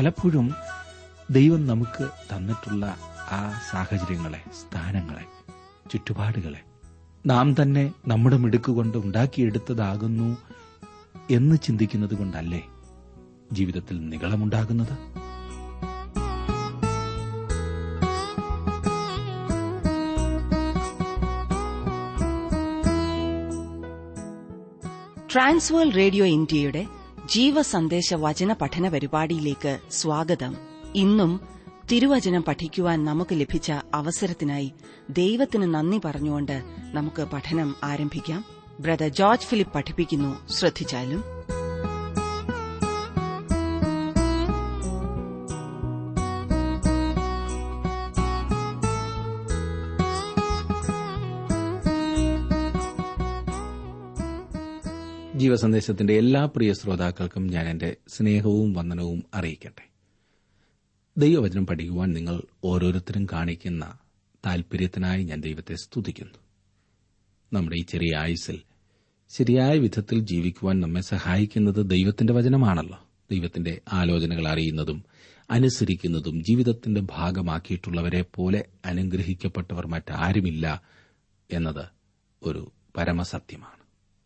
പലപ്പോഴും ദൈവം നമുക്ക് തന്നിട്ടുള്ള ആ സാഹചര്യങ്ങളെ സ്ഥാനങ്ങളെ ചുറ്റുപാടുകളെ നാം തന്നെ നമ്മുടെ മിടുക്കുകൊണ്ട് ഉണ്ടാക്കിയെടുത്തതാകുന്നു എന്ന് ചിന്തിക്കുന്നത് കൊണ്ടല്ലേ ജീവിതത്തിൽ നികളമുണ്ടാകുന്നത് ട്രാൻസ്വേൾ റേഡിയോ ഇന്ത്യയുടെ ജീവസന്ദേശ വചന പഠന പരിപാടിയിലേക്ക് സ്വാഗതം ഇന്നും തിരുവചനം പഠിക്കുവാൻ നമുക്ക് ലഭിച്ച അവസരത്തിനായി ദൈവത്തിന് നന്ദി പറഞ്ഞുകൊണ്ട് നമുക്ക് പഠനം ആരംഭിക്കാം ബ്രദർ ജോർജ് ഫിലിപ്പ് പഠിപ്പിക്കുന്നു ശ്രദ്ധിച്ചാലും ജീവസന്ദേശത്തിന്റെ എല്ലാ പ്രിയ ശ്രോതാക്കൾക്കും ഞാൻ എന്റെ സ്നേഹവും വന്ദനവും അറിയിക്കട്ടെ ദൈവവചനം പഠിക്കുവാൻ നിങ്ങൾ ഓരോരുത്തരും കാണിക്കുന്ന താൽപര്യത്തിനായി ഞാൻ ദൈവത്തെ സ്തുതിക്കുന്നു നമ്മുടെ ഈ ചെറിയ ആയുസിൽ ശരിയായ വിധത്തിൽ ജീവിക്കുവാൻ നമ്മെ സഹായിക്കുന്നത് ദൈവത്തിന്റെ വചനമാണല്ലോ ദൈവത്തിന്റെ ആലോചനകൾ അറിയുന്നതും അനുസരിക്കുന്നതും ജീവിതത്തിന്റെ ഭാഗമാക്കിയിട്ടുള്ളവരെ പോലെ അനുഗ്രഹിക്കപ്പെട്ടവർ മറ്റാരുമില്ല എന്നത് ഒരു പരമസത്യമാണ്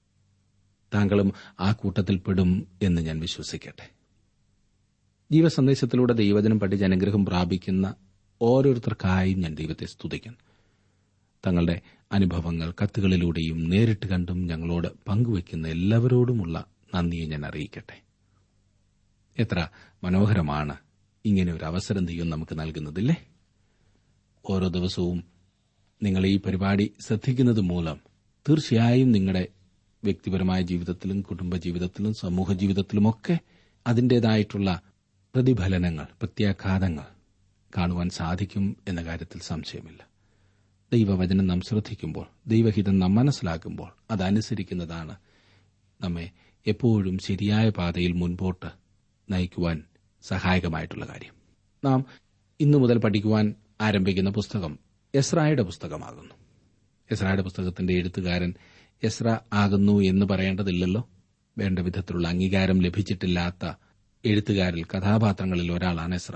താങ്കളും ആ കൂട്ടത്തിൽപ്പെടും എന്ന് ഞാൻ വിശ്വസിക്കട്ടെ ജീവസന്ദേശത്തിലൂടെ ദൈവജനം പഠിച്ച് അനുഗ്രഹം പ്രാപിക്കുന്ന ഓരോരുത്തർക്കായും ഞാൻ ദൈവത്തെ സ്തുതിക്കുന്നു തങ്ങളുടെ അനുഭവങ്ങൾ കത്തുകളിലൂടെയും നേരിട്ട് കണ്ടും ഞങ്ങളോട് പങ്കുവയ്ക്കുന്ന എല്ലാവരോടുമുള്ള നന്ദിയെ ഞാൻ അറിയിക്കട്ടെ എത്ര മനോഹരമാണ് ഇങ്ങനെ ഒരു അവസരം ദൈവം നമുക്ക് നൽകുന്നതില്ലേ ഓരോ ദിവസവും നിങ്ങൾ ഈ പരിപാടി ശ്രദ്ധിക്കുന്നത് മൂലം തീർച്ചയായും നിങ്ങളുടെ വ്യക്തിപരമായ ജീവിതത്തിലും കുടുംബജീവിതത്തിലും സമൂഹ ജീവിതത്തിലുമൊക്കെ അതിൻ്റെതായിട്ടുള്ള പ്രതിഫലനങ്ങൾ പ്രത്യാഘാതങ്ങൾ കാണുവാൻ സാധിക്കും എന്ന കാര്യത്തിൽ സംശയമില്ല ദൈവവചനം നാം ശ്രദ്ധിക്കുമ്പോൾ ദൈവഹിതം നാം മനസ്സിലാക്കുമ്പോൾ അതനുസരിക്കുന്നതാണ് നമ്മെ എപ്പോഴും ശരിയായ പാതയിൽ മുൻപോട്ട് നയിക്കുവാൻ സഹായകമായിട്ടുള്ള കാര്യം നാം ഇന്നു മുതൽ പഠിക്കുവാൻ ആരംഭിക്കുന്ന പുസ്തകം എസ്രായുടെ പുസ്തകമാകുന്നു എസ്രായുടെ പുസ്തകത്തിന്റെ എഴുത്തുകാരൻ എസ്ര ആകുന്നു എന്ന് പറയേണ്ടതില്ലല്ലോ വേണ്ട വിധത്തിലുള്ള അംഗീകാരം ലഭിച്ചിട്ടില്ലാത്ത എഴുത്തുകാരിൽ കഥാപാത്രങ്ങളിൽ ഒരാളാണ് എസ്ര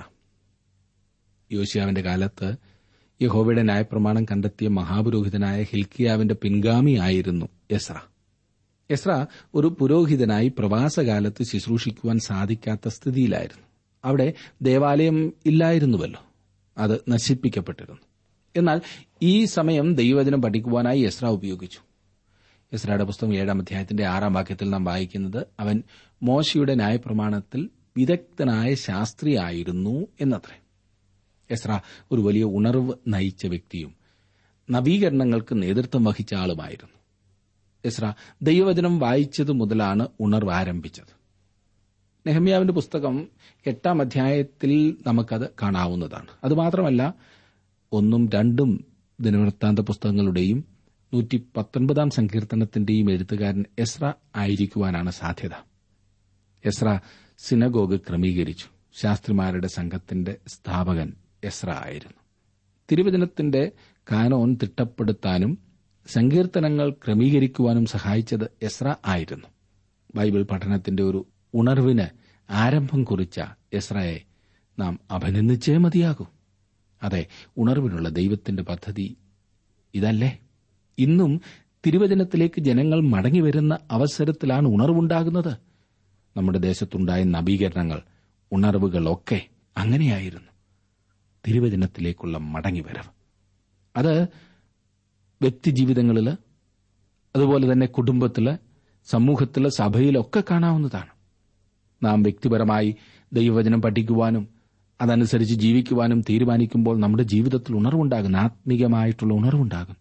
യോശിയാവിന്റെ കാലത്ത് യഹോവയുടെ ന്യായപ്രമാണം കണ്ടെത്തിയ മഹാപുരോഹിതനായ ഹിൽക്കിയാവിന്റെ പിൻഗാമിയായിരുന്നു എസ്ര എസ്ര ഒരു പുരോഹിതനായി പ്രവാസകാലത്ത് ശുശ്രൂഷിക്കുവാൻ സാധിക്കാത്ത സ്ഥിതിയിലായിരുന്നു അവിടെ ദേവാലയം ഇല്ലായിരുന്നുവല്ലോ അത് നശിപ്പിക്കപ്പെട്ടിരുന്നു എന്നാൽ ഈ സമയം ദൈവവചനം പഠിക്കുവാനായി എസ്ര ഉപയോഗിച്ചു എസ്രയുടെ പുസ്തകം ഏഴാം അധ്യായത്തിന്റെ ആറാം വാക്യത്തിൽ നാം വായിക്കുന്നത് അവൻ മോശയുടെ ന്യായപ്രമാണത്തിൽ വിദഗ്ധനായ ശാസ്ത്രിയായിരുന്നു എന്നത്രേ എസ്ര ഒരു വലിയ ഉണർവ് നയിച്ച വ്യക്തിയും നവീകരണങ്ങൾക്ക് നേതൃത്വം വഹിച്ച ആളുമായിരുന്നു എസ്ര ദൈവവചനം വായിച്ചതു മുതലാണ് ഉണർവ് ആരംഭിച്ചത് നെഹമ്യാവിന്റെ പുസ്തകം എട്ടാം അധ്യായത്തിൽ നമുക്കത് കാണാവുന്നതാണ് അതുമാത്രമല്ല ഒന്നും രണ്ടും ദിനവൃത്താന്ത പുസ്തകങ്ങളുടെയും നൂറ്റി പത്തൊൻപതാം സങ്കീർത്തനത്തിന്റെയും എഴുത്തുകാരൻ എസ്ര ആയിരിക്കുവാനാണ് സാധ്യത എസ്ര സിനഗോഗ് ക്രമീകരിച്ചു ശാസ്ത്രിമാരുടെ സംഘത്തിന്റെ സ്ഥാപകൻ എസ്ര ആയിരുന്നു തിരുവചനത്തിന്റെ കാനോൻ തിട്ടപ്പെടുത്താനും സങ്കീർത്തനങ്ങൾ ക്രമീകരിക്കുവാനും സഹായിച്ചത് എസ്ര ആയിരുന്നു ബൈബിൾ പഠനത്തിന്റെ ഒരു ഉണർവിന് ആരംഭം കുറിച്ച എസ്രയെ നാം അഭിനന്ദിച്ചേ മതിയാകൂ അതെ ഉണർവിനുള്ള ദൈവത്തിന്റെ പദ്ധതി ഇതല്ലേ ഇന്നും തിരുവചനത്തിലേക്ക് ജനങ്ങൾ മടങ്ങിവരുന്ന അവസരത്തിലാണ് ഉണർവുണ്ടാകുന്നത് നമ്മുടെ ദേശത്തുണ്ടായ നവീകരണങ്ങൾ ഉണർവുകളൊക്കെ അങ്ങനെയായിരുന്നു തിരുവചനത്തിലേക്കുള്ള മടങ്ങിവരവ് അത് വ്യക്തിജീവിതങ്ങളിൽ അതുപോലെ തന്നെ കുടുംബത്തില് സമൂഹത്തില് സഭയിലൊക്കെ കാണാവുന്നതാണ് നാം വ്യക്തിപരമായി ദൈവവചനം പഠിക്കുവാനും അതനുസരിച്ച് ജീവിക്കുവാനും തീരുമാനിക്കുമ്പോൾ നമ്മുടെ ജീവിതത്തിൽ ഉണർവുണ്ടാകും ആത്മീകമായിട്ടുള്ള ഉണർവുണ്ടാകും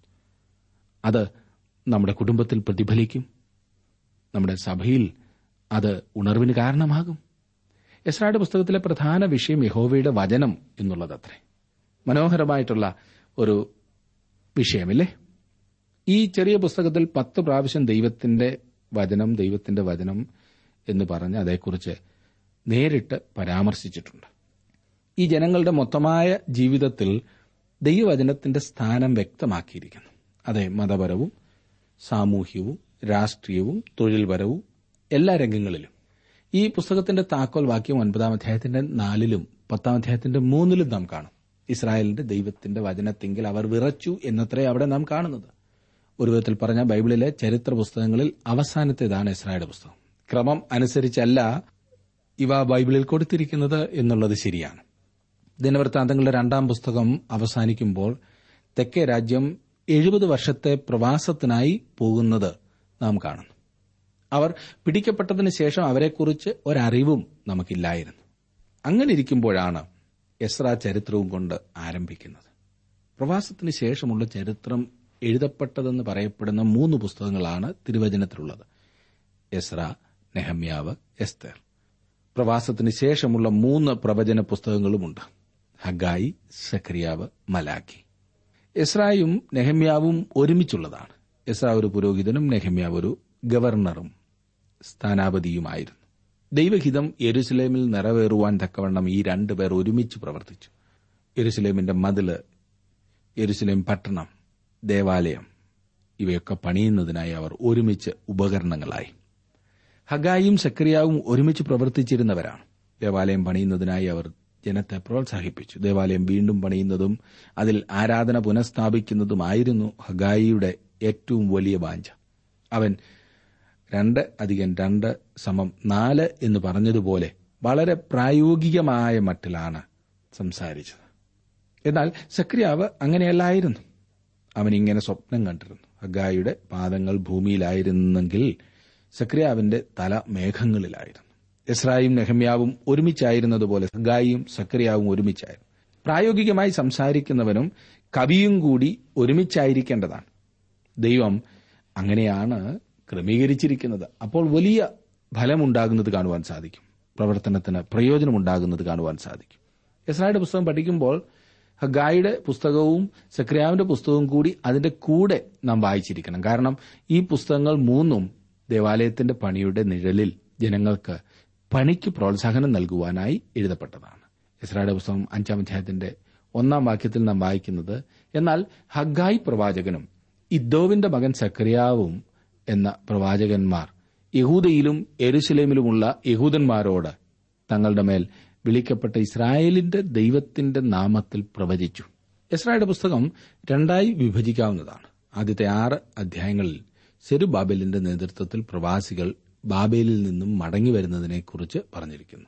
അത് നമ്മുടെ കുടുംബത്തിൽ പ്രതിഫലിക്കും നമ്മുടെ സഭയിൽ അത് ഉണർവിന് കാരണമാകും എസ്രായുടെ പുസ്തകത്തിലെ പ്രധാന വിഷയം യഹോവയുടെ വചനം എന്നുള്ളതത്രേ മനോഹരമായിട്ടുള്ള ഒരു വിഷയമില്ലേ ഈ ചെറിയ പുസ്തകത്തിൽ പത്ത് പ്രാവശ്യം ദൈവത്തിന്റെ വചനം ദൈവത്തിന്റെ വചനം എന്ന് പറഞ്ഞ് അതേക്കുറിച്ച് നേരിട്ട് പരാമർശിച്ചിട്ടുണ്ട് ഈ ജനങ്ങളുടെ മൊത്തമായ ജീവിതത്തിൽ ദൈവവചനത്തിന്റെ സ്ഥാനം വ്യക്തമാക്കിയിരിക്കുന്നു അതെ മതപരവും സാമൂഹ്യവും രാഷ്ട്രീയവും തൊഴിൽപരവും എല്ലാ രംഗങ്ങളിലും ഈ പുസ്തകത്തിന്റെ താക്കോൽ വാക്യം ഒൻപതാം അധ്യായത്തിന്റെ നാലിലും പത്താം അധ്യായത്തിന്റെ മൂന്നിലും നാം കാണും ഇസ്രായേലിന്റെ ദൈവത്തിന്റെ വചനത്തെങ്കിൽ അവർ വിറച്ചു എന്നത്രേ അവിടെ നാം കാണുന്നത് ഒരു വിധത്തിൽ പറഞ്ഞ ബൈബിളിലെ ചരിത്ര പുസ്തകങ്ങളിൽ അവസാനത്തേതാണ് ഇസ്രായേൽ പുസ്തകം ക്രമം അനുസരിച്ചല്ല ഇവ ബൈബിളിൽ കൊടുത്തിരിക്കുന്നത് എന്നുള്ളത് ശരിയാണ് ദിനവൃത്താന്തങ്ങളുടെ രണ്ടാം പുസ്തകം അവസാനിക്കുമ്പോൾ തെക്കേ രാജ്യം എഴുപത് വർഷത്തെ പ്രവാസത്തിനായി പോകുന്നത് നാം കാണുന്നു അവർ പിടിക്കപ്പെട്ടതിന് ശേഷം അവരെക്കുറിച്ച് ഒരറിവും നമുക്കില്ലായിരുന്നു അങ്ങനെ ഇരിക്കുമ്പോഴാണ് എസ്ര ചരിത്രവും കൊണ്ട് ആരംഭിക്കുന്നത് പ്രവാസത്തിന് ശേഷമുള്ള ചരിത്രം എഴുതപ്പെട്ടതെന്ന് പറയപ്പെടുന്ന മൂന്ന് പുസ്തകങ്ങളാണ് തിരുവചനത്തിലുള്ളത് എസ്ര നെഹമ്യാവ് എസ്തേർ പ്രവാസത്തിന് ശേഷമുള്ള മൂന്ന് പ്രവചന പുസ്തകങ്ങളുമുണ്ട് ഹഗായി സഖറിയാവ് മലാക്കി എസ്രായും നെഹമ്യാവും ഒരുമിച്ചുള്ളതാണ് എസ്ര ഒരു പുരോഹിതനും നെഹമ്യാവ് ഒരു ഗവർണറും സ്ഥാനാപതിയുമായിരുന്നു ദൈവഹിതം യെരുസലേമിൽ നിറവേറുവാൻ തക്കവണ്ണം ഈ രണ്ടുപേർ ഒരുമിച്ച് പ്രവർത്തിച്ചു യെരുസലേമിന്റെ മതില് യെരുസലേം പട്ടണം ദേവാലയം ഇവയൊക്കെ പണിയുന്നതിനായി അവർ ഒരുമിച്ച് ഉപകരണങ്ങളായി ഹഗായും സക്രിയാവും ഒരുമിച്ച് പ്രവർത്തിച്ചിരുന്നവരാണ് ദേവാലയം പണിയുന്നതിനായി അവർ ജനത്തെ പ്രോത്സാഹിപ്പിച്ചു ദേവാലയം വീണ്ടും പണിയുന്നതും അതിൽ ആരാധന പുനഃസ്ഥാപിക്കുന്നതുമായിരുന്നു ഹഗായിയുടെ ഏറ്റവും വലിയ വാഞ്ച അവൻ രണ്ട് അധികം രണ്ട് സമം നാല് എന്ന് പറഞ്ഞതുപോലെ വളരെ പ്രായോഗികമായ മട്ടിലാണ് സംസാരിച്ചത് എന്നാൽ സക്രിയാവ് അങ്ങനെയല്ലായിരുന്നു അവൻ ഇങ്ങനെ സ്വപ്നം കണ്ടിരുന്നു ഹഗായിയുടെ പാദങ്ങൾ ഭൂമിയിലായിരുന്നെങ്കിൽ സക്രിയാവിന്റെ തല മേഘങ്ങളിലായിരുന്നു ഇസ്രായും നെഹമ്യാവും ഒരുമിച്ചായിരുന്നതുപോലെ ഹഗായിയും സക്രിയാവും ഒരുമിച്ചായിരുന്നു പ്രായോഗികമായി സംസാരിക്കുന്നവനും കവിയും കൂടി ഒരുമിച്ചായിരിക്കേണ്ടതാണ് ദൈവം അങ്ങനെയാണ് ക്രമീകരിച്ചിരിക്കുന്നത് അപ്പോൾ വലിയ ഫലമുണ്ടാകുന്നത് കാണുവാൻ സാധിക്കും പ്രവർത്തനത്തിന് പ്രയോജനമുണ്ടാകുന്നത് കാണുവാൻ സാധിക്കും ഇസ്രായേലിന്റെ പുസ്തകം പഠിക്കുമ്പോൾ ഹഗായിയുടെ പുസ്തകവും സക്രിയാവിന്റെ പുസ്തകവും കൂടി അതിന്റെ കൂടെ നാം വായിച്ചിരിക്കണം കാരണം ഈ പുസ്തകങ്ങൾ മൂന്നും ദേവാലയത്തിന്റെ പണിയുടെ നിഴലിൽ ജനങ്ങൾക്ക് പണിക്ക് പ്രോത്സാഹനം നൽകുവാനായി എഴുതപ്പെട്ടതാണ് ഇസ്രായേലിന്റെ പുസ്തകം അഞ്ചാം അധ്യായത്തിന്റെ ഒന്നാം വാക്യത്തിൽ നാം വായിക്കുന്നത് എന്നാൽ ഹഗായി പ്രവാചകനും ഇദ്ദോവിന്റെ മകൻ സക്രിയാവും എന്ന പ്രവാചകന്മാർ യഹൂദയിലും എരുസലേമിലുമുള്ള യഹൂദന്മാരോട് തങ്ങളുടെ മേൽ വിളിക്കപ്പെട്ട ഇസ്രായേലിന്റെ ദൈവത്തിന്റെ നാമത്തിൽ പ്രവചിച്ചു ഇസ്രായേലിന്റെ പുസ്തകം രണ്ടായി വിഭജിക്കാവുന്നതാണ് ആദ്യത്തെ ആറ് അധ്യായങ്ങളിൽ സെരുബാബേലിന്റെ നേതൃത്വത്തിൽ പ്രവാസികൾ ബാബേലിൽ നിന്നും മടങ്ങി വരുന്നതിനെക്കുറിച്ച് പറഞ്ഞിരിക്കുന്നു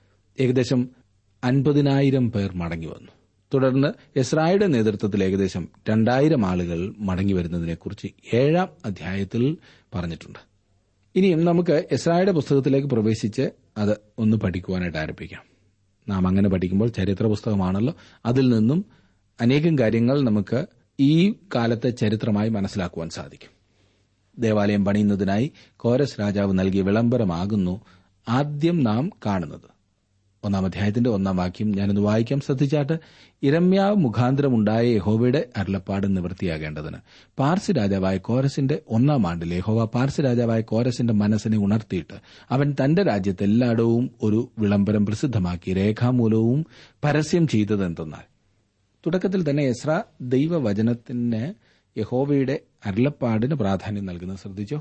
ഏകദേശം അൻപതിനായിരം പേർ മടങ്ങി വന്നു തുടർന്ന് ഇസ്രായേലിന്റെ നേതൃത്വത്തിൽ ഏകദേശം രണ്ടായിരം ആളുകൾ മടങ്ങി വരുന്നതിനെക്കുറിച്ച് ഏഴാം അധ്യായത്തിൽ പറഞ്ഞിട്ടുണ്ട് ഇനിയും നമുക്ക് ഇസ്രായേലിന്റെ പുസ്തകത്തിലേക്ക് പ്രവേശിച്ച് അത് ഒന്ന് പഠിക്കുവാനായിട്ട് ആരംഭിക്കാം നാം അങ്ങനെ പഠിക്കുമ്പോൾ ചരിത്ര പുസ്തകമാണല്ലോ അതിൽ നിന്നും അനേകം കാര്യങ്ങൾ നമുക്ക് ഈ കാലത്തെ ചരിത്രമായി മനസ്സിലാക്കുവാൻ സാധിക്കും ദേവാലയം പണിയുന്നതിനായി കോരസ് രാജാവ് നൽകിയ വിളംബരമാകുന്നു ആദ്യം നാം കാണുന്നത് ഒന്നാം അധ്യായത്തിന്റെ ഒന്നാം വാക്യം ഞാനൊന്ന് വായിക്കാം ശ്രദ്ധിച്ചാട്ട് ഇരമ്യാവ് മുഖാന്തരമുണ്ടായ യഹോവയുടെ അരുളപ്പാട് നിവൃത്തിയാകേണ്ടതിന് പാർസി രാജാവായ കോരസിന്റെ ഒന്നാം ആണ്ടിൽ യഹോവ പാർസി രാജാവായ കോരസിന്റെ മനസ്സിനെ ഉണർത്തിയിട്ട് അവൻ തന്റെ രാജ്യത്ത് എല്ലായിടവും ഒരു വിളംബരം പ്രസിദ്ധമാക്കി രേഖാമൂലവും പരസ്യം ചെയ്തതെന്തെന്നാൽ തുടക്കത്തിൽ തന്നെ എസ്ര ദൈവവചനത്തിന് യഹോവയുടെ അരുളപ്പാടിന് പ്രാധാന്യം നൽകുന്നത് ശ്രദ്ധിച്ചോ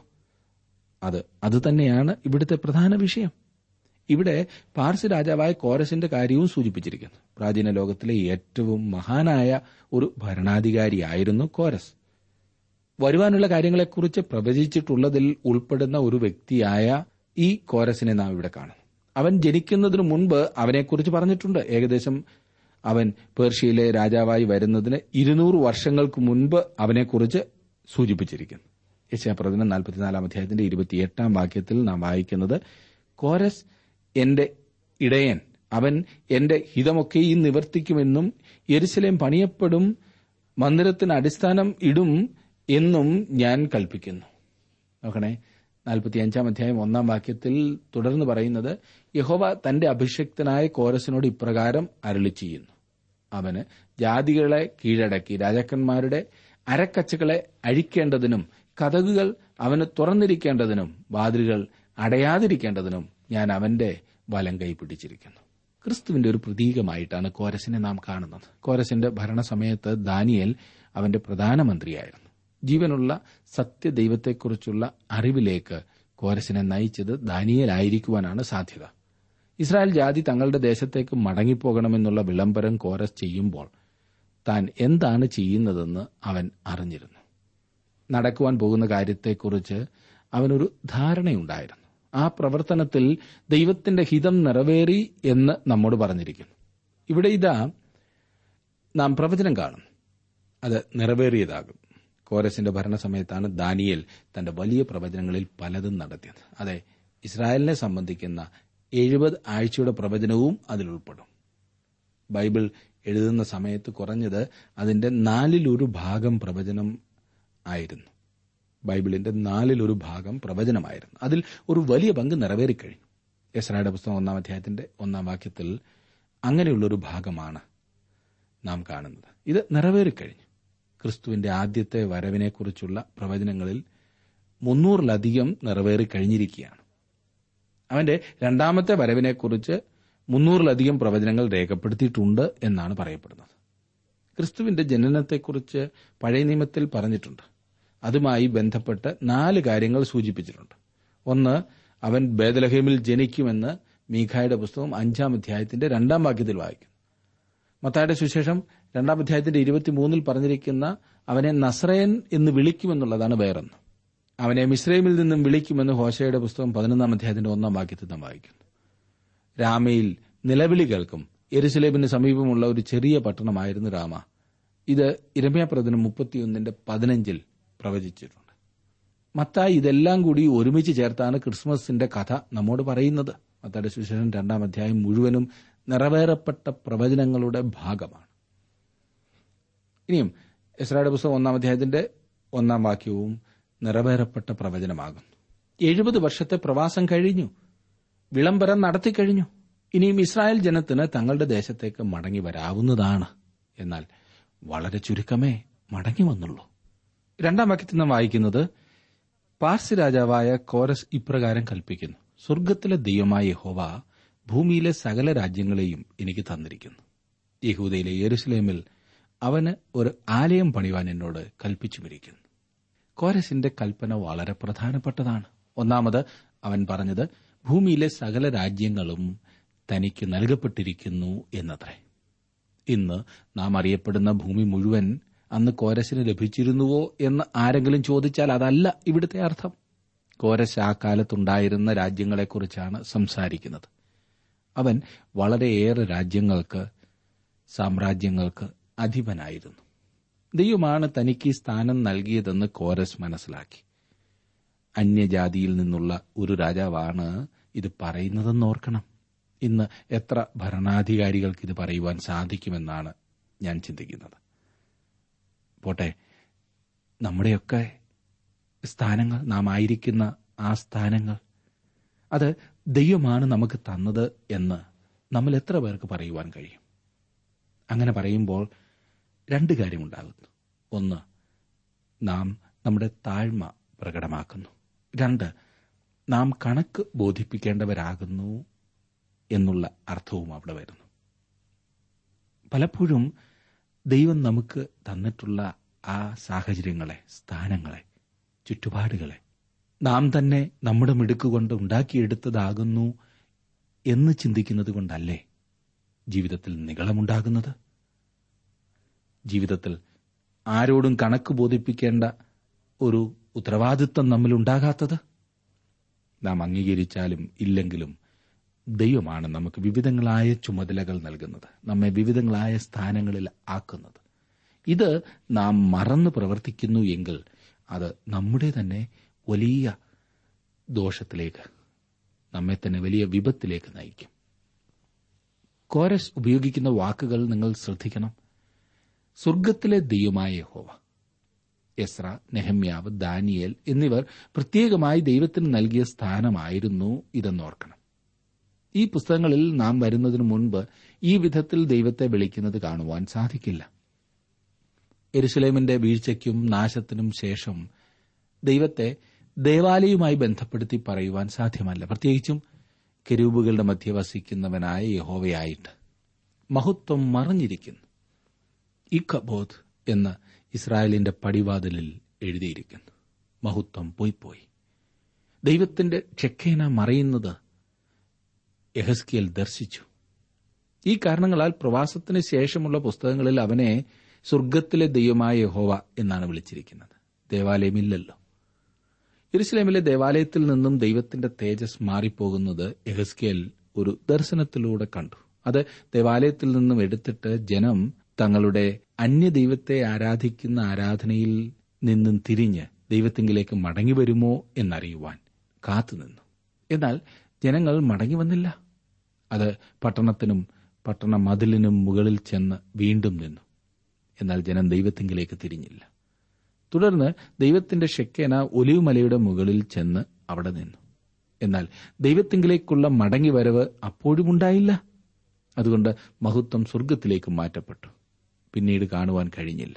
അത് അതുതന്നെയാണ് ഇവിടുത്തെ പ്രധാന വിഷയം ഇവിടെ പാർസി രാജാവായ കോരസിന്റെ കാര്യവും സൂചിപ്പിച്ചിരിക്കുന്നു പ്രാചീന ലോകത്തിലെ ഏറ്റവും മഹാനായ ഒരു ഭരണാധികാരിയായിരുന്നു കോരസ് വരുവാനുള്ള കാര്യങ്ങളെക്കുറിച്ച് പ്രവചിച്ചിട്ടുള്ളതിൽ ഉൾപ്പെടുന്ന ഒരു വ്യക്തിയായ ഈ കോരസിനെ നാം ഇവിടെ കാണും അവൻ ജനിക്കുന്നതിനു മുൻപ് അവനെക്കുറിച്ച് പറഞ്ഞിട്ടുണ്ട് ഏകദേശം അവൻ പേർഷ്യയിലെ രാജാവായി വരുന്നതിന് ഇരുന്നൂറ് വർഷങ്ങൾക്ക് മുൻപ് അവനെക്കുറിച്ച് സൂചിപ്പിച്ചിരിക്കുന്നു യശാപ്രവചനം നാൽപ്പത്തിനാലാം അധ്യായത്തിന്റെ ഇരുപത്തിയെട്ടാം വാക്യത്തിൽ നാം വായിക്കുന്നത് കോരസ് എന്റെ ഇടയൻ അവൻ എന്റെ ഹിതമൊക്കെയും നിവർത്തിക്കുമെന്നും യെരുസലേം പണിയപ്പെടും മന്ദിരത്തിന് അടിസ്ഥാനം ഇടും എന്നും ഞാൻ കൽപ്പിക്കുന്നു നോക്കണേ നാൽപ്പത്തിയഞ്ചാം അധ്യായം ഒന്നാം വാക്യത്തിൽ തുടർന്ന് പറയുന്നത് യഹോവ തന്റെ അഭിഷക്തനായ കോരസിനോട് ഇപ്രകാരം അരളി ചെയ്യുന്നു അവന് ജാതികളെ കീഴടക്കി രാജാക്കന്മാരുടെ അരക്കച്ചകളെ അഴിക്കേണ്ടതിനും കഥകുകൾ അവന് തുറന്നിരിക്കേണ്ടതിനും വാതിലുകൾ അടയാതിരിക്കേണ്ടതിനും ഞാൻ അവന്റെ വലം കൈ പിടിച്ചിരിക്കുന്നു ക്രിസ്തുവിന്റെ ഒരു പ്രതീകമായിട്ടാണ് കോരസിനെ നാം കാണുന്നത് കോരസിന്റെ ഭരണസമയത്ത് ദാനിയേൽ അവന്റെ പ്രധാനമന്ത്രിയായിരുന്നു ജീവനുള്ള സത്യദൈവത്തെക്കുറിച്ചുള്ള അറിവിലേക്ക് കോരസിനെ നയിച്ചത് ദാനിയേലായിരിക്കുവാനാണ് സാധ്യത ഇസ്രായേൽ ജാതി തങ്ങളുടെ ദേശത്തേക്ക് മടങ്ങിപ്പോകണമെന്നുള്ള വിളംബരം കോരസ് ചെയ്യുമ്പോൾ താൻ എന്താണ് ചെയ്യുന്നതെന്ന് അവൻ അറിഞ്ഞിരുന്നു നടക്കുവാൻ പോകുന്ന കാര്യത്തെക്കുറിച്ച് അവനൊരു ധാരണയുണ്ടായിരുന്നു ആ പ്രവർത്തനത്തിൽ ദൈവത്തിന്റെ ഹിതം നിറവേറി എന്ന് നമ്മോട് പറഞ്ഞിരിക്കുന്നു ഇവിടെ ഇതാ നാം പ്രവചനം കാണും അത് നിറവേറിയതാകും കോരസിന്റെ ഭരണസമയത്താണ് ദാനിയേൽ തന്റെ വലിയ പ്രവചനങ്ങളിൽ പലതും നടത്തിയത് അതെ ഇസ്രായേലിനെ സംബന്ധിക്കുന്ന എഴുപത് ആഴ്ചയുടെ പ്രവചനവും അതിൽ ഉൾപ്പെടും ബൈബിൾ എഴുതുന്ന സമയത്ത് കുറഞ്ഞത് അതിന്റെ നാലിലൊരു ഭാഗം പ്രവചനം ആയിരുന്നു ബൈബിളിന്റെ നാലിലൊരു ഭാഗം പ്രവചനമായിരുന്നു അതിൽ ഒരു വലിയ പങ്ക് നിറവേറിക്കഴിഞ്ഞു എസ്രായുടെ പുസ്തകം ഒന്നാം അധ്യായത്തിന്റെ ഒന്നാം വാക്യത്തിൽ അങ്ങനെയുള്ളൊരു ഭാഗമാണ് നാം കാണുന്നത് ഇത് നിറവേറിക്കഴിഞ്ഞു ക്രിസ്തുവിന്റെ ആദ്യത്തെ വരവിനെക്കുറിച്ചുള്ള പ്രവചനങ്ങളിൽ മുന്നൂറിലധികം നിറവേറിക്കഴിഞ്ഞിരിക്കുകയാണ് അവന്റെ രണ്ടാമത്തെ വരവിനെക്കുറിച്ച് മുന്നൂറിലധികം പ്രവചനങ്ങൾ രേഖപ്പെടുത്തിയിട്ടുണ്ട് എന്നാണ് പറയപ്പെടുന്നത് ക്രിസ്തുവിന്റെ ജനനത്തെക്കുറിച്ച് പഴയ നിയമത്തിൽ പറഞ്ഞിട്ടുണ്ട് അതുമായി ബന്ധപ്പെട്ട് നാല് കാര്യങ്ങൾ സൂചിപ്പിച്ചിട്ടുണ്ട് ഒന്ന് അവൻ ബേദലഹേമിൽ ജനിക്കുമെന്ന് മീഖായുടെ പുസ്തകം അഞ്ചാം അധ്യായത്തിന്റെ രണ്ടാം വാക്യത്തിൽ വായിക്കുന്നു മത്തായുടെ സുശേഷം രണ്ടാം അധ്യായത്തിന്റെ ഇരുപത്തിമൂന്നിൽ പറഞ്ഞിരിക്കുന്ന അവനെ നസ്രയൻ എന്ന് വിളിക്കുമെന്നുള്ളതാണ് വേറൊന്ന് അവനെ മിശ്രൈമിൽ നിന്നും വിളിക്കുമെന്ന് ഹോശയുടെ പുസ്തകം പതിനൊന്നാം അധ്യായത്തിന്റെ ഒന്നാം വാക്യത്തിൽ നാം വായിക്കുന്നു രാമയിൽ നിലവിളി കേൾക്കും എരുസലേമിന് സമീപമുള്ള ഒരു ചെറിയ പട്ടണമായിരുന്നു രാമ ഇത് ഇരമ്യാപ്രദനം മുപ്പത്തിയൊന്നിന്റെ പതിനഞ്ചിൽ പ്രവചിച്ചിട്ടുണ്ട് മത്തായി ഇതെല്ലാം കൂടി ഒരുമിച്ച് ചേർത്താണ് ക്രിസ്മസിന്റെ കഥ നമ്മോട് പറയുന്നത് മത്തായുടെ സുശേഷൻ രണ്ടാം അധ്യായം മുഴുവനും നിറവേറപ്പെട്ട പ്രവചനങ്ങളുടെ ഭാഗമാണ് ഇനിയും എസ്രായുടെ പുസ്തകം ഒന്നാം അധ്യായത്തിന്റെ ഒന്നാം വാക്യവും നിറവേറപ്പെട്ട പ്രവചനമാകുന്നു എഴുപത് വർഷത്തെ പ്രവാസം കഴിഞ്ഞു വിളംബരം നടത്തിക്കഴിഞ്ഞു ഇനിയും ഇസ്രായേൽ ജനത്തിന് തങ്ങളുടെ ദേശത്തേക്ക് മടങ്ങി വരാവുന്നതാണ് എന്നാൽ വളരെ ചുരുക്കമേ മടങ്ങി വന്നുള്ളൂ രണ്ടാം വാക്യത്തിൽ നാം വായിക്കുന്നത് പാർസി രാജാവായ കോരസ് ഇപ്രകാരം കൽപ്പിക്കുന്നു സ്വർഗത്തിലെ ദൈവമായ യഹോവ ഭൂമിയിലെ സകല രാജ്യങ്ങളെയും എനിക്ക് തന്നിരിക്കുന്നു യഹൂദയിലെ യെരുസലേമിൽ അവന് ഒരു ആലയം പണിവാൻ എന്നോട് കൽപ്പിച്ചുമിരിക്കുന്നു കോരസിന്റെ കൽപ്പന വളരെ പ്രധാനപ്പെട്ടതാണ് ഒന്നാമത് അവൻ പറഞ്ഞത് ഭൂമിയിലെ സകല രാജ്യങ്ങളും തനിക്ക് നൽകപ്പെട്ടിരിക്കുന്നു എന്നത്രേ ഇന്ന് നാം അറിയപ്പെടുന്ന ഭൂമി മുഴുവൻ അന്ന് കോരസിന് ലഭിച്ചിരുന്നുവോ എന്ന് ആരെങ്കിലും ചോദിച്ചാൽ അതല്ല ഇവിടുത്തെ അർത്ഥം കോരസ് ആ കാലത്തുണ്ടായിരുന്ന രാജ്യങ്ങളെക്കുറിച്ചാണ് സംസാരിക്കുന്നത് അവൻ വളരെയേറെ രാജ്യങ്ങൾക്ക് സാമ്രാജ്യങ്ങൾക്ക് അധിപനായിരുന്നു ദൈവമാണ് തനിക്ക് ഈ സ്ഥാനം നൽകിയതെന്ന് കോരസ് മനസ്സിലാക്കി അന്യജാതിയിൽ നിന്നുള്ള ഒരു രാജാവാണ് ഇത് പറയുന്നതെന്ന് ഓർക്കണം ഇന്ന് എത്ര ഭരണാധികാരികൾക്ക് ഇത് പറയുവാൻ സാധിക്കുമെന്നാണ് ഞാൻ ചിന്തിക്കുന്നത് പോട്ടെ നമ്മുടെയൊക്കെ സ്ഥാനങ്ങൾ നാം ആയിരിക്കുന്ന ആ സ്ഥാനങ്ങൾ അത് ദൈവമാണ് നമുക്ക് തന്നത് എന്ന് നമ്മൾ എത്ര പേർക്ക് പറയുവാൻ കഴിയും അങ്ങനെ പറയുമ്പോൾ രണ്ട് കാര്യമുണ്ടാകുന്നു ഒന്ന് നാം നമ്മുടെ താഴ്മ പ്രകടമാക്കുന്നു രണ്ട് നാം കണക്ക് ബോധിപ്പിക്കേണ്ടവരാകുന്നു എന്നുള്ള അർത്ഥവും അവിടെ വരുന്നു പലപ്പോഴും ദൈവം നമുക്ക് തന്നിട്ടുള്ള ആ സാഹചര്യങ്ങളെ സ്ഥാനങ്ങളെ ചുറ്റുപാടുകളെ നാം തന്നെ നമ്മുടെ മിടുക്കുകൊണ്ട് ഉണ്ടാക്കിയെടുത്തതാകുന്നു എന്ന് ചിന്തിക്കുന്നത് കൊണ്ടല്ലേ ജീവിതത്തിൽ നികളമുണ്ടാകുന്നത് ജീവിതത്തിൽ ആരോടും കണക്ക് ബോധിപ്പിക്കേണ്ട ഒരു ഉത്തരവാദിത്വം നമ്മിലുണ്ടാകാത്തത് നാം അംഗീകരിച്ചാലും ഇല്ലെങ്കിലും ദൈവമാണ് നമുക്ക് വിവിധങ്ങളായ ചുമതലകൾ നൽകുന്നത് നമ്മെ വിവിധങ്ങളായ സ്ഥാനങ്ങളിൽ ആക്കുന്നത് ഇത് നാം മറന്നു പ്രവർത്തിക്കുന്നു എങ്കിൽ അത് നമ്മുടെ തന്നെ വലിയ ദോഷത്തിലേക്ക് നമ്മെ തന്നെ വലിയ വിപത്തിലേക്ക് നയിക്കും കോരസ് ഉപയോഗിക്കുന്ന വാക്കുകൾ നിങ്ങൾ ശ്രദ്ധിക്കണം സ്വർഗത്തിലെ ദൈവമായ യഹോവ എസ്ര നെഹമ്യാവ് ദാനിയേൽ എന്നിവർ പ്രത്യേകമായി ദൈവത്തിന് നൽകിയ സ്ഥാനമായിരുന്നു ഇതെന്നോർക്കണം ഈ പുസ്തകങ്ങളിൽ നാം വരുന്നതിനു മുൻപ് ഈ വിധത്തിൽ ദൈവത്തെ വിളിക്കുന്നത് കാണുവാൻ സാധിക്കില്ല എരുസലേമിന്റെ വീഴ്ചയ്ക്കും നാശത്തിനും ശേഷം ദൈവത്തെ ദേവാലയവുമായി ബന്ധപ്പെടുത്തി പറയുവാൻ സാധ്യമല്ല പ്രത്യേകിച്ചും കെരൂബുകളുടെ മധ്യ വസിക്കുന്നവനായ യഹോവയായിട്ട് മഹത്വം മറഞ്ഞിരിക്കുന്നു ഇഖബോധ് എന്ന് ഇസ്രായേലിന്റെ പടിവാതിലിൽ എഴുതിയിരിക്കുന്നു മഹത്വം പോയിപ്പോയി ദൈവത്തിന്റെ ഷെക്കേന മറയുന്നത് യഹസ്കിയൽ ദർശിച്ചു ഈ കാരണങ്ങളാൽ പ്രവാസത്തിന് ശേഷമുള്ള പുസ്തകങ്ങളിൽ അവനെ സ്വർഗത്തിലെ ദൈവമായ യഹോവ എന്നാണ് വിളിച്ചിരിക്കുന്നത് ദേവാലയമില്ലല്ലോ യെരുസലേമിലെ ദേവാലയത്തിൽ നിന്നും ദൈവത്തിന്റെ തേജസ് മാറിപ്പോകുന്നത് യഹസ്കേൽ ഒരു ദർശനത്തിലൂടെ കണ്ടു അത് ദേവാലയത്തിൽ നിന്നും എടുത്തിട്ട് ജനം തങ്ങളുടെ അന്യദൈവത്തെ ആരാധിക്കുന്ന ആരാധനയിൽ നിന്നും തിരിഞ്ഞ് ദൈവത്തിങ്കിലേക്ക് മടങ്ങി വരുമോ എന്നറിയുവാൻ കാത്തുനിന്നു എന്നാൽ ജനങ്ങൾ മടങ്ങി വന്നില്ല അത് പട്ടണത്തിനും പട്ടണ മതിലിനും മുകളിൽ ചെന്ന് വീണ്ടും നിന്നു എന്നാൽ ജനം ദൈവത്തിങ്കിലേക്ക് തിരിഞ്ഞില്ല തുടർന്ന് ദൈവത്തിന്റെ ഷെക്കേന ഒലിവുമലയുടെ മുകളിൽ ചെന്ന് അവിടെ നിന്നു എന്നാൽ ദൈവത്തിങ്കിലേക്കുള്ള മടങ്ങിവരവ് അപ്പോഴും ഉണ്ടായില്ല അതുകൊണ്ട് മഹത്വം സ്വർഗത്തിലേക്ക് മാറ്റപ്പെട്ടു പിന്നീട് കാണുവാൻ കഴിഞ്ഞില്ല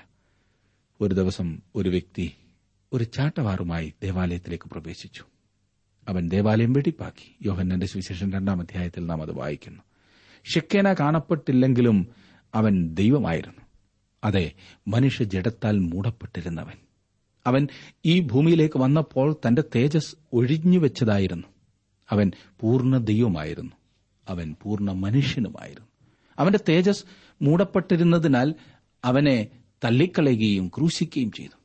ഒരു ദിവസം ഒരു വ്യക്തി ഒരു ചാട്ടവാറുമായി ദേവാലയത്തിലേക്ക് പ്രവേശിച്ചു അവൻ ദേവാലയം വെടിപ്പാക്കി യോഹന്നന്റെ സുവിശേഷം രണ്ടാം അധ്യായത്തിൽ നാം അത് വായിക്കുന്നു ഷെക്കേന കാണപ്പെട്ടില്ലെങ്കിലും അവൻ ദൈവമായിരുന്നു അതെ മനുഷ്യ ജഡത്താൽ മൂടപ്പെട്ടിരുന്നവൻ അവൻ ഈ ഭൂമിയിലേക്ക് വന്നപ്പോൾ തന്റെ തേജസ് ഒഴിഞ്ഞുവെച്ചതായിരുന്നു അവൻ പൂർണ്ണ ദൈവമായിരുന്നു അവൻ പൂർണ്ണ മനുഷ്യനുമായിരുന്നു അവന്റെ തേജസ് മൂടപ്പെട്ടിരുന്നതിനാൽ അവനെ തള്ളിക്കളയുകയും ക്രൂശിക്കുകയും ചെയ്തു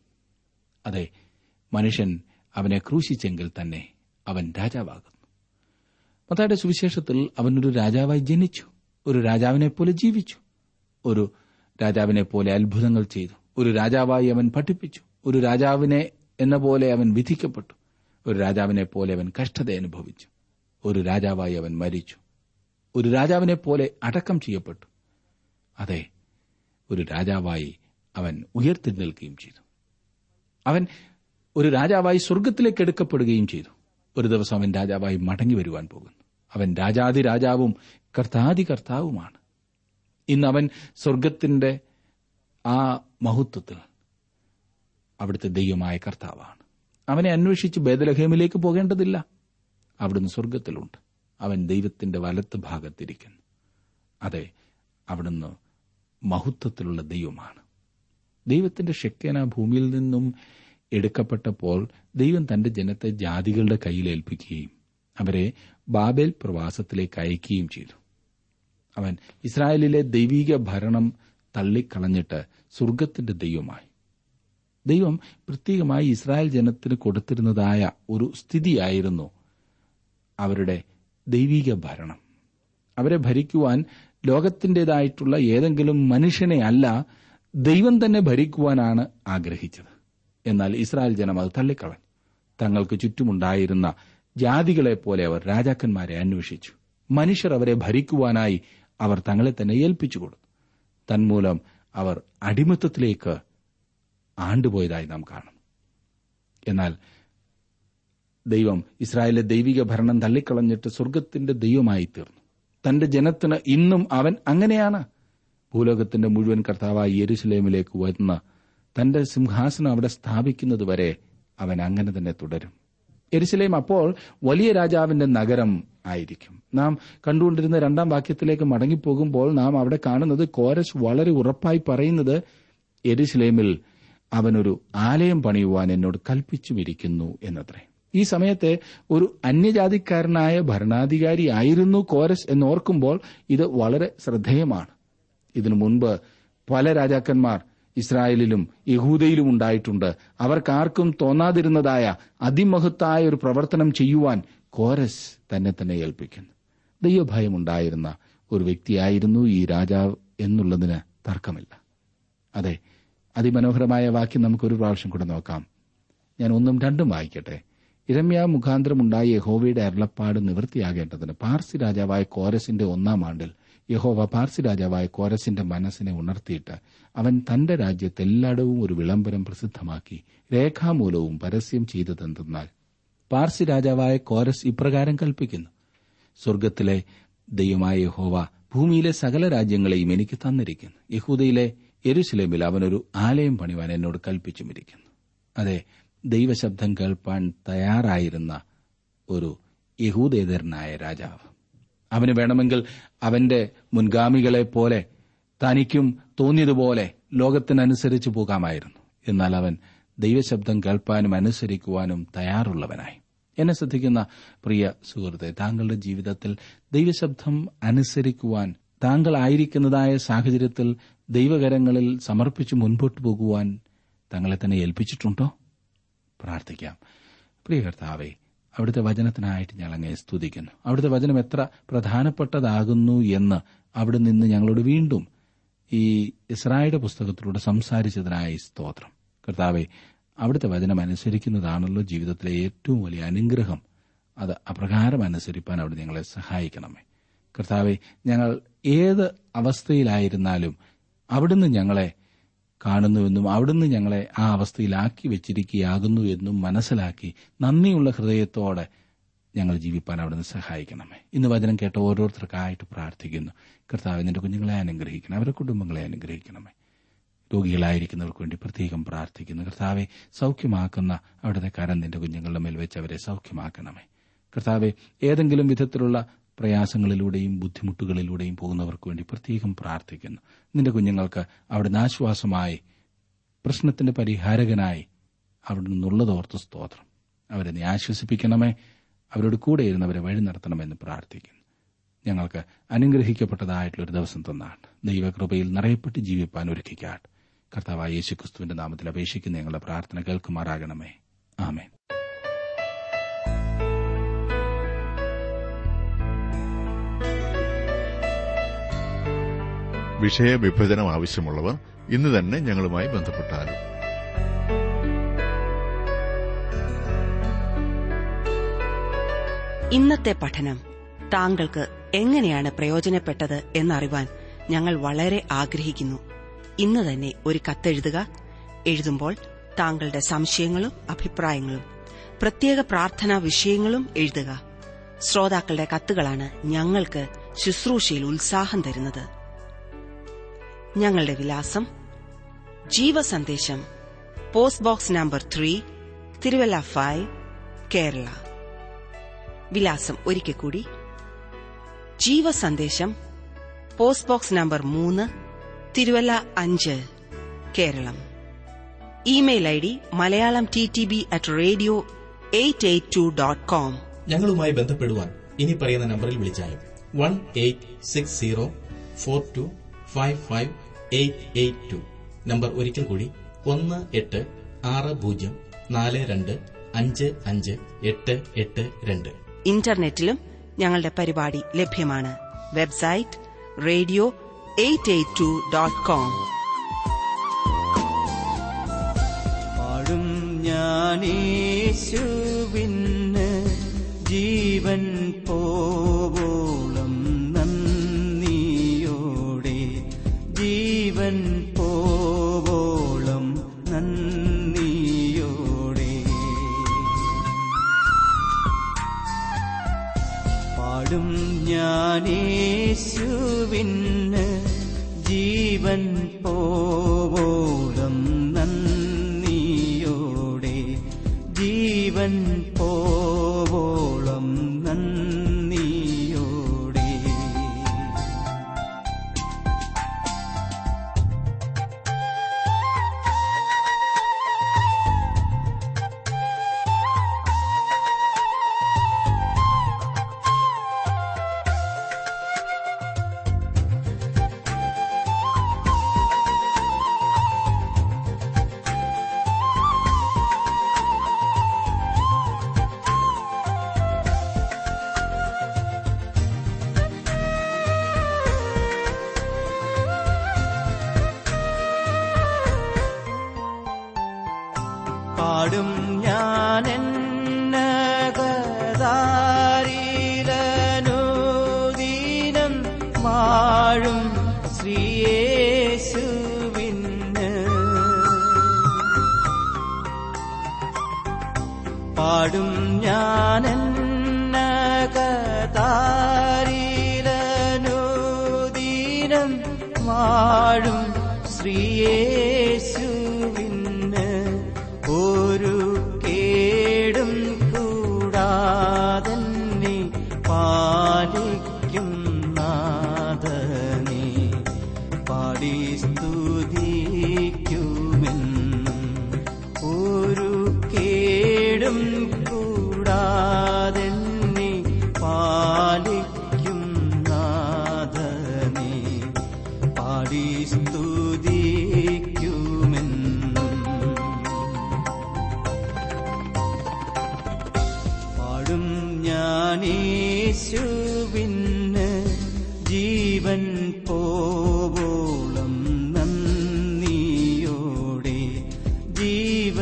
അതെ മനുഷ്യൻ അവനെ ക്രൂശിച്ചെങ്കിൽ തന്നെ അവൻ രാജാവാകുന്നു മത്തായുടെ സുവിശേഷത്തിൽ അവനൊരു രാജാവായി ജനിച്ചു ഒരു രാജാവിനെ പോലെ ജീവിച്ചു ഒരു രാജാവിനെ പോലെ അത്ഭുതങ്ങൾ ചെയ്തു ഒരു രാജാവായി അവൻ പഠിപ്പിച്ചു ഒരു രാജാവിനെ എന്ന പോലെ അവൻ വിധിക്കപ്പെട്ടു ഒരു രാജാവിനെ പോലെ അവൻ കഷ്ടത അനുഭവിച്ചു ഒരു രാജാവായി അവൻ മരിച്ചു ഒരു രാജാവിനെ പോലെ അടക്കം ചെയ്യപ്പെട്ടു അതെ ഒരു രാജാവായി അവൻ ഉയർത്തെഴുന്നേൽക്കുകയും ചെയ്തു അവൻ ഒരു രാജാവായി സ്വർഗത്തിലേക്ക് എടുക്കപ്പെടുകയും ചെയ്തു ഒരു ദിവസം അവൻ രാജാവായി മടങ്ങി വരുവാൻ പോകുന്നു അവൻ രാജാതി രാജാവും കർത്താതി കർത്താവുമാണ് ഇന്ന് അവൻ സ്വർഗത്തിന്റെ ആ മഹത്വത്തിൽ അവിടുത്തെ ദൈവമായ കർത്താവാണ് അവനെ അന്വേഷിച്ച് ബേദലഹേമിലേക്ക് പോകേണ്ടതില്ല അവിടുന്ന് സ്വർഗത്തിലുണ്ട് അവൻ ദൈവത്തിന്റെ വലത്ത് ഭാഗത്തിരിക്കുന്നു അതെ അവിടുന്ന് മഹത്വത്തിലുള്ള ദൈവമാണ് ദൈവത്തിന്റെ ഷെക്കേന ഭൂമിയിൽ നിന്നും എടുക്കപ്പെട്ടപ്പോൾ ദൈവം തന്റെ ജനത്തെ ജാതികളുടെ കയ്യിൽ ഏൽപ്പിക്കുകയും അവരെ ബാബേൽ പ്രവാസത്തിലേക്ക് അയക്കുകയും ചെയ്തു അവൻ ഇസ്രായേലിലെ ദൈവീക ഭരണം തള്ളിക്കളഞ്ഞിട്ട് സ്വർഗത്തിന്റെ ദൈവമായി ദൈവം പ്രത്യേകമായി ഇസ്രായേൽ ജനത്തിന് കൊടുത്തിരുന്നതായ ഒരു സ്ഥിതിയായിരുന്നു അവരുടെ ദൈവീക ഭരണം അവരെ ഭരിക്കുവാൻ ലോകത്തിൻ്റെതായിട്ടുള്ള ഏതെങ്കിലും മനുഷ്യനെ അല്ല ദൈവം തന്നെ ഭരിക്കുവാനാണ് ആഗ്രഹിച്ചത് എന്നാൽ ഇസ്രായേൽ ജനം അത് തള്ളിക്കളഞ്ഞു തങ്ങൾക്ക് ചുറ്റുമുണ്ടായിരുന്ന ജാതികളെ പോലെ അവർ രാജാക്കന്മാരെ അന്വേഷിച്ചു മനുഷ്യർ അവരെ ഭരിക്കുവാനായി അവർ തങ്ങളെ തന്നെ ഏൽപ്പിച്ചു കൊടുത്തു തന്മൂലം അവർ അടിമത്തത്തിലേക്ക് ആണ്ടുപോയതായി നാം കാണും എന്നാൽ ദൈവം ഇസ്രായേലിലെ ദൈവിക ഭരണം തള്ളിക്കളഞ്ഞിട്ട് സ്വർഗത്തിന്റെ ദൈവമായി തീർന്നു തന്റെ ജനത്തിന് ഇന്നും അവൻ അങ്ങനെയാണ് ഭൂലോകത്തിന്റെ മുഴുവൻ കർത്താവായി യെരുസലേമിലേക്ക് വന്ന് തന്റെ സിംഹാസനം അവിടെ സ്ഥാപിക്കുന്നതുവരെ അവൻ അങ്ങനെ തന്നെ തുടരും എരുസലേം അപ്പോൾ വലിയ രാജാവിന്റെ നഗരം ആയിരിക്കും നാം കണ്ടുകൊണ്ടിരുന്ന രണ്ടാം വാക്യത്തിലേക്ക് മടങ്ങിപ്പോകുമ്പോൾ നാം അവിടെ കാണുന്നത് കോരസ് വളരെ ഉറപ്പായി പറയുന്നത് എരുസലേമിൽ അവനൊരു ആലയം പണിയുവാൻ എന്നോട് കൽപ്പിച്ചുമിരിക്കുന്നു എന്നത്രേ ഈ സമയത്തെ ഒരു അന്യജാതിക്കാരനായ ഭരണാധികാരി ആയിരുന്നു കോരസ് എന്നോർക്കുമ്പോൾ ഇത് വളരെ ശ്രദ്ധേയമാണ് ഇതിനു മുൻപ് പല രാജാക്കന്മാർ ഇസ്രായേലിലും യഹൂദയിലും ഉണ്ടായിട്ടുണ്ട് അവർക്കാർക്കും തോന്നാതിരുന്നതായ അതിമഹത്തായ ഒരു പ്രവർത്തനം ചെയ്യുവാൻ കോരസ് തന്നെ തന്നെ ഏൽപ്പിക്കുന്നു ദൈവഭയമുണ്ടായിരുന്ന ഒരു വ്യക്തിയായിരുന്നു ഈ രാജാവ് എന്നുള്ളതിന് തർക്കമില്ല അതെ അതിമനോഹരമായ വാക്യം നമുക്കൊരു പ്രാവശ്യം കൂടെ നോക്കാം ഞാൻ ഒന്നും രണ്ടും വായിക്കട്ടെ ഇരമ്യ മുഖാന്തരമുണ്ടായ യഹോവയുടെ അരുളപ്പാട് നിവൃത്തിയാകേണ്ടതിന് പാർസി രാജാവായ കോരസിന്റെ ഒന്നാം ആണ്ടിൽ യഹോവ പാർസി രാജാവായ കോരസിന്റെ മനസ്സിനെ ഉണർത്തിയിട്ട് അവൻ തന്റെ രാജ്യത്ത് എല്ലായിടവും ഒരു വിളംബരം പ്രസിദ്ധമാക്കി രേഖാമൂലവും പരസ്യം ചെയ്തതെന്തെന്നാൽ പാർസി രാജാവായ കോരസ് ഇപ്രകാരം കൽപ്പിക്കുന്നു സ്വർഗത്തിലെ ദൈവമായ യഹോവ ഭൂമിയിലെ സകല രാജ്യങ്ങളെയും എനിക്ക് തന്നിരിക്കുന്നു യഹൂദയിലെ യെരുസലേമിൽ അവനൊരു ആലയം പണിവാൻ എന്നോട് കൽപ്പിച്ചുമിരിക്കുന്നു അതെ ദൈവശബ്ദം കേൾപ്പാൻ തയ്യാറായിരുന്ന ഒരു യഹൂദേതരനായ രാജാവ് അവന് വേണമെങ്കിൽ അവന്റെ മുൻഗാമികളെ പോലെ തനിക്കും തോന്നിയതുപോലെ ലോകത്തിനനുസരിച്ച് പോകാമായിരുന്നു എന്നാൽ അവൻ ദൈവശബ്ദം കേൾപ്പാനും അനുസരിക്കുവാനും തയ്യാറുള്ളവനായി എന്നെ ശ്രദ്ധിക്കുന്ന പ്രിയ സുഹൃത്തെ താങ്കളുടെ ജീവിതത്തിൽ ദൈവശബ്ദം അനുസരിക്കുവാൻ താങ്കൾ ആയിരിക്കുന്നതായ സാഹചര്യത്തിൽ ദൈവകരങ്ങളിൽ സമർപ്പിച്ച് മുൻപോട്ട് പോകുവാൻ തങ്ങളെ തന്നെ ഏൽപ്പിച്ചിട്ടുണ്ടോ പ്രാർത്ഥിക്കാം പ്രിയ കർത്താവെ അവിടുത്തെ വചനത്തിനായിട്ട് ഞങ്ങൾ അങ്ങേ സ്തുതിക്കുന്നു അവിടുത്തെ വചനം എത്ര പ്രധാനപ്പെട്ടതാകുന്നു എന്ന് അവിടെ നിന്ന് ഞങ്ങളോട് വീണ്ടും ഈ ഇസ്രായേലിന്റെ പുസ്തകത്തിലൂടെ സംസാരിച്ചതിനായി സ്തോത്രം കർത്താവെ അവിടുത്തെ വചനം അനുസരിക്കുന്നതാണല്ലോ ജീവിതത്തിലെ ഏറ്റവും വലിയ അനുഗ്രഹം അത് അപ്രകാരം അനുസരിപ്പാൻ അവിടെ ഞങ്ങളെ സഹായിക്കണമേ കർത്താവെ ഞങ്ങൾ ഏത് അവസ്ഥയിലായിരുന്നാലും അവിടുന്ന് ഞങ്ങളെ കാണുന്നുവെന്നും അവിടുന്ന് ഞങ്ങളെ ആ അവസ്ഥയിലാക്കി വെച്ചിരിക്കുകയാകുന്നു എന്നും മനസ്സിലാക്കി നന്ദിയുള്ള ഹൃദയത്തോടെ ഞങ്ങൾ ജീവിപ്പാൻ അവിടുന്ന് സഹായിക്കണമേ ഇന്ന് വചനം കേട്ട ഓരോരുത്തർക്കായിട്ട് പ്രാർത്ഥിക്കുന്നു കർത്താവ് നിന്റെ കുഞ്ഞുങ്ങളെ അനുഗ്രഹിക്കണം അവരുടെ കുടുംബങ്ങളെ അനുഗ്രഹിക്കണമേ രോഗികളായിരിക്കുന്നവർക്ക് വേണ്ടി പ്രത്യേകം പ്രാർത്ഥിക്കുന്നു കർത്താവെ സൗഖ്യമാക്കുന്ന അവിടുത്തെ കരം നിന്റെ കുഞ്ഞുങ്ങളുടെ മേൽ വെച്ച് അവരെ സൗഖ്യമാക്കണമേ കർത്താവെ ഏതെങ്കിലും വിധത്തിലുള്ള പ്രയാസങ്ങളിലൂടെയും ബുദ്ധിമുട്ടുകളിലൂടെയും പോകുന്നവർക്ക് വേണ്ടി പ്രത്യേകം പ്രാർത്ഥിക്കുന്നു നിന്റെ കുഞ്ഞുങ്ങൾക്ക് അവിടുന്ന് ആശ്വാസമായി പ്രശ്നത്തിന്റെ പരിഹാരകനായി അവിടെ നിന്നുള്ളതോർത്ത് സ്തോത്രം അവരെ നീ ആശ്വസിപ്പിക്കണമേ അവരോട് കൂടെ ഇരുന്നവരെ വഴി നടത്തണമെന്ന് പ്രാർത്ഥിക്കുന്നു ഞങ്ങൾക്ക് അനുഗ്രഹിക്കപ്പെട്ടതായിട്ടുള്ളൊരു ദിവസം തന്നാണ് ദൈവകൃപയിൽ നിറയപ്പെട്ട് ജീവിപ്പാൻ ഒരുക്കിക്കാട്ട് കർത്താവായ യേശുക്രിസ്തുവിന്റെ നാമത്തിൽ അപേക്ഷിക്കുന്ന ഞങ്ങളുടെ പ്രാർത്ഥന കേൾക്കുമാറാകണമേ ആമേൻ വിഷയവിഭജനം ആവശ്യമുള്ളവർ ഇന്ന് തന്നെ ഞങ്ങളുമായി ബന്ധപ്പെട്ടാലും ഇന്നത്തെ പഠനം താങ്കൾക്ക് എങ്ങനെയാണ് പ്രയോജനപ്പെട്ടത് എന്നറിവാൻ ഞങ്ങൾ വളരെ ആഗ്രഹിക്കുന്നു ഇന്ന് തന്നെ ഒരു കത്തെഴുതുക എഴുതുമ്പോൾ താങ്കളുടെ സംശയങ്ങളും അഭിപ്രായങ്ങളും പ്രത്യേക പ്രാർത്ഥനാ വിഷയങ്ങളും എഴുതുക ശ്രോതാക്കളുടെ കത്തുകളാണ് ഞങ്ങൾക്ക് ശുശ്രൂഷയിൽ ഉത്സാഹം തരുന്നത് ഞങ്ങളുടെ വിലാസം Jeevasandesham post box number three Thiruvalla five Kerala വിലാസം ഒരിക്കൽ കൂടി ജീവസന്ദേശം പോസ്റ്റ് ബോക്സ് നമ്പർ മൂന്ന് തിരുവല്ല അഞ്ച് Keralam email I D Malayalam T T B at radio eight eight two dot com ഞങ്ങളുമായി ബന്ധപ്പെടുവാൻ ഇനി പറയുന്ന നമ്പറിൽ വിളിച്ചാലും one eight six zero four two five five eight eight two number ഒരിക്കൽ കൂടി ഒന്ന് എട്ട് ആറ് പൂജ്യം നാല് രണ്ട് അഞ്ച് അഞ്ച് എട്ട് എട്ട് രണ്ട് ഇന്റർനെറ്റിലും ഞങ്ങളുടെ പരിപാടി ലഭ്യമാണ് website radio eight eight two dot com പാടും ഞാനേശുവിന് ജീവൻ പോവോളം നന്ദിയോടെ ജീവൻ പോവോളം നന്ദിയോടെ പാടും ഞാനേശുവിന് ജീവൻ പോവോളം നന്ദിയോടെ ജീവൻ പോവോളം നന്ദിയോടെ പാടും ഞാൻ എന്നകതാരിലനുദീനം വാഴും ശ്രീയേശുവിന് പാടും ഞാൻ എന്നകതാരിലനുദീനം വാഴും ശ്രീയേശുവിന് ഒരു കേടും കൂടാതന്നെ പാലിക്കും നാദനെ പാടി സ്തുതിക്കുമെന്നും ഒരു കേടും കൂടാ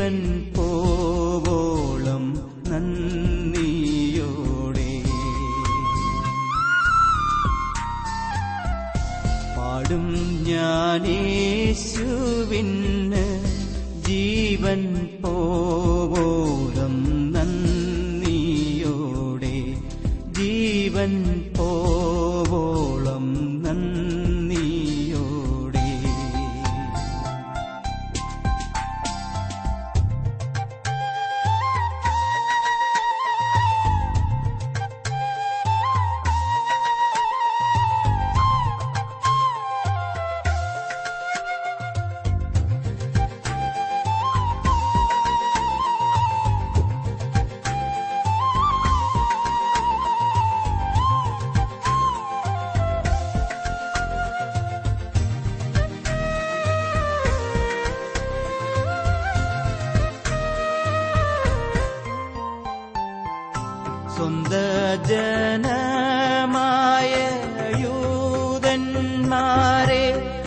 ജീവൻ പോവോളം നന്ദിയോടെ പാടും ഞാനേശുവിന് ജീവൻ പോവോളം നന്ദിയോടെ ജീവൻ പോവോളം നന്ദിയോടെ സ്വന്ത ജനമായ യൂതന്മാരെ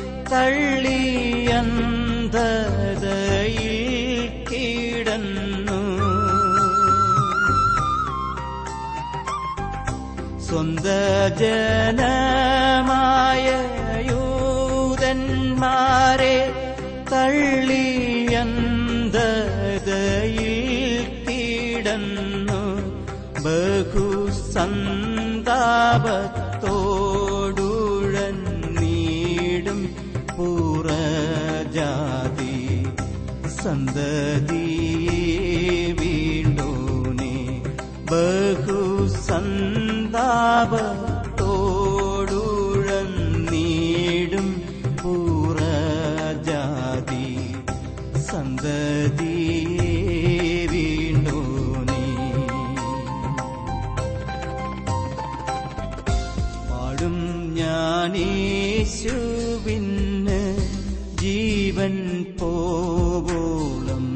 തള്ളിയന്തതയിൽ കിടന്നു സ്വന്ത ജനമായ യൂതന്മാരെ തള്ളിയന്തതയിൽ കിടന്നു ബഹുസന്താപത്തോടുഴന്നീടും പുറജാതി സന്തതിയെ വീണ്ടോനെ ബഹുസന്താപത്തോടുഴന്നീടും പുറജാതി സന്തതിയെ വീണ്ടോനെ പാടും ഞാനേശുവിന് ജീവൻ പോവോളം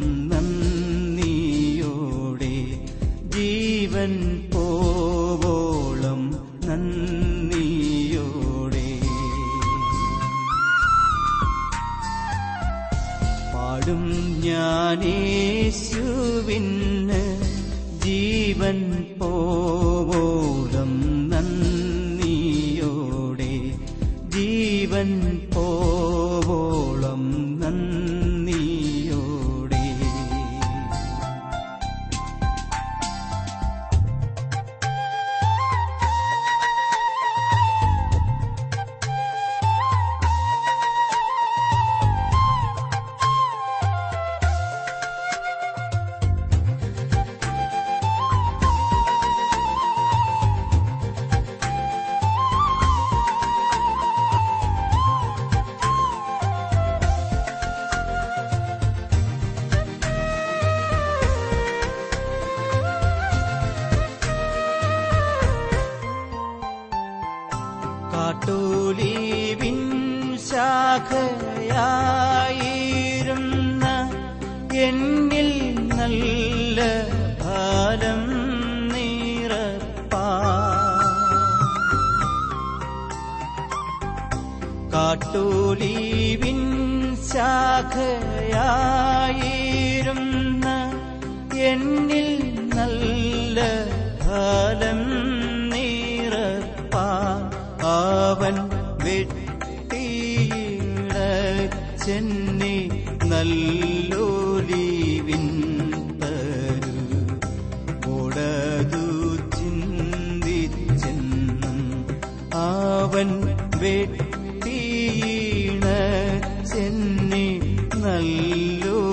നന്ദിയോടെ ജീവൻ പോവോളം നന്ദിയോടെ പാടും ഞാനേശുവിന് ജീവൻ പോവോളം നന്ദിയോടെ ജീവൻ പോവോളം നന്ദിയോടെ കാട്ടൂലീവിൻ ശാഖയായിരുന്ന എന്നിൽ നല്ല ഫലം നിറപ്പാ കാട്ടൂലീവിൻ ശാഖയായിരുന്ന എന്നിൽ നല്ല ഫലം നിറപ്പാ അവൻ വെട്ടിയിടച്ചെന്നെ നല്ലോലീവിൻ തരു ഒടതു ചിന്തിച്ചെന്നും അവൻ വെട്ടിയിണ ചെന്നി നല്ലോ